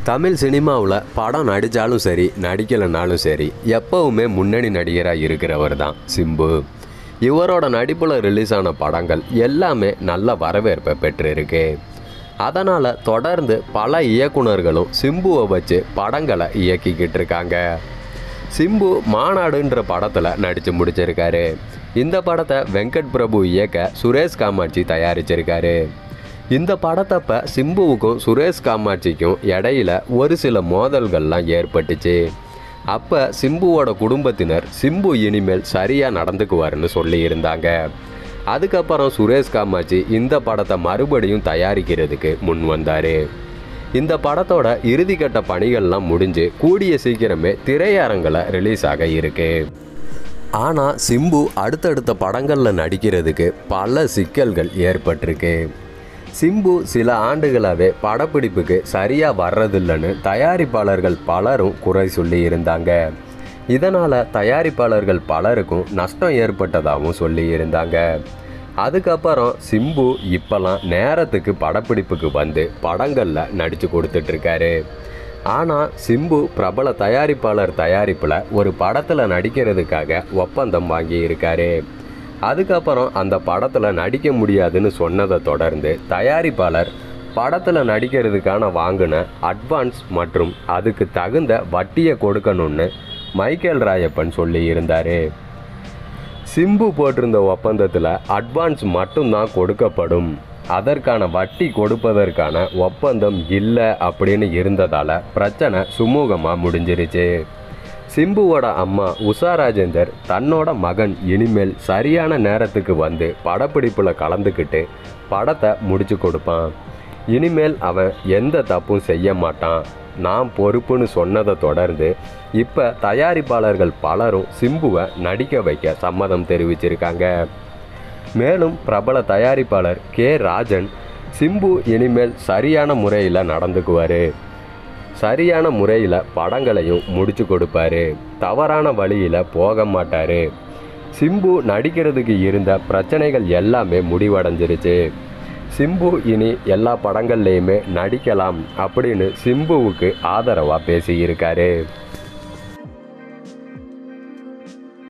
தமிழ் சினிமாவில் படம் நடித்தாலும் சரி நடிக்கலைனாலும் சரி எப்பவுமே முன்னணி நடிகராக இருக்கிறவர் தான் சிம்பு இவரோட நடிப்பில் ரிலீஸ் ஆன படங்கள் எல்லாமே நல்ல வரவேற்பை பெற்றிருக்கு அதனால் தொடர்ந்து பல இயக்குனர்களும் சிம்புவை வச்சு படங்களை இயக்கிக்கிட்டு இருக்காங்க சிம்பு மாநாடுன்ற படத்தில் நடித்து முடிச்சிருக்காரு இந்த படத்தை வெங்கட் பிரபு இயக்க சுரேஷ் காமாட்சி தயாரிச்சிருக்காரு இந்த படத்தப்ப சிம்புவுக்கும் சுரேஷ் காமாட்சிக்கும் இடையில ஒரு சில மோதல்கள்லாம் ஏற்பட்டுச்சு அப்போ சிம்புவோட குடும்பத்தினர் சிம்பு இனிமேல் சரியாக நடந்துக்குவாருன்னு சொல்லி இருந்தாங்க அதுக்கப்புறம் சுரேஷ் காமாட்சி இந்த படத்தை மறுபடியும் தயாரிக்கிறதுக்கு முன் வந்தார் இந்த படத்தோட இறுதிக்கட்ட பணிகள்லாம் முடிஞ்சு கூடிய சீக்கிரமே திரையரங்கில் ரிலீஸ் ஆக இருக்கு ஆனால் சிம்பு அடுத்தடுத்த படங்களில் நடிக்கிறதுக்கு பல சிக்கல்கள் ஏற்பட்டிருக்கு சிம்பு சில ஆண்டுகளாகவே படப்பிடிப்புக்கு சரியாக வர்றதில்லைன்னு தயாரிப்பாளர்கள் பலரும் குறை சொல்லி இருந்தாங்க இதனால் தயாரிப்பாளர்கள் பலருக்கும் நஷ்டம் ஏற்பட்டதாகவும் சொல்லி இருந்தாங்க அதுக்கப்புறம் சிம்பு இப்போல்லாம் நேரத்துக்கு படப்பிடிப்புக்கு வந்து படங்களில் நடித்து கொடுத்துட்ருக்காரு ஆனால் சிம்பு பிரபல தயாரிப்பாளர் தயாரிப்பில் ஒரு படத்தில் நடிக்கிறதுக்காக ஒப்பந்தம் வாங்கியிருக்காரு அதுக்கப்புறம் அந்த படத்தில் நடிக்க முடியாதுன்னு சொன்னதை தொடர்ந்து தயாரிப்பாளர் படத்தில் நடிக்கிறதுக்கான வாங்கின அட்வான்ஸ் மற்றும் அதுக்கு தகுந்த வட்டியை கொடுக்கணும்னு மைக்கேல் ராயப்பன் சொல்லி இருந்தார் சிம்பு போட்டிருந்த ஒப்பந்தத்தில் அட்வான்ஸ் மட்டும்தான் கொடுக்கப்படும் அதற்கான வட்டி கொடுப்பதற்கான ஒப்பந்தம் இல்லை அப்படின்னு இருந்ததால் பிரச்சனை சுமூகமாக முடிஞ்சிருச்சு சிம்புவோட அம்மா உஷா ராஜேந்தர் தன்னோட மகன் இனிமேல் சரியான நேரத்துக்கு வந்து படப்பிடிப்பில் கலந்துக்கிட்டு படத்தை முடிச்சு கொடுப்பான் இனிமேல் அவன் எந்த தப்பும் செய்ய மாட்டான் நான் பொறுப்புன்னு சொன்னதை தொடர்ந்து இப்போ தயாரிப்பாளர்கள் பலரும் சிம்புவை நடிக்க வைக்க சம்மதம் தெரிவிச்சிருக்காங்க மேலும் பிரபல தயாரிப்பாளர் கே ராஜன் சிம்பு இனிமேல் சரியான முறையில் நடந்துக்குவார் சரியான முறையில் படங்களையும் முடிச்சு கொடுப்பாரு தவறான வழியில் போக மாட்டார் சிம்பு நடிக்கிறதுக்கு இருந்த பிரச்சனைகள் எல்லாமே முடிவடைஞ்சிருச்சு சிம்பு இனி எல்லா படங்கள்லேயுமே நடிக்கலாம் அப்படின்னு சிம்புவுக்கு ஆதரவாக பேசியிருக்காரு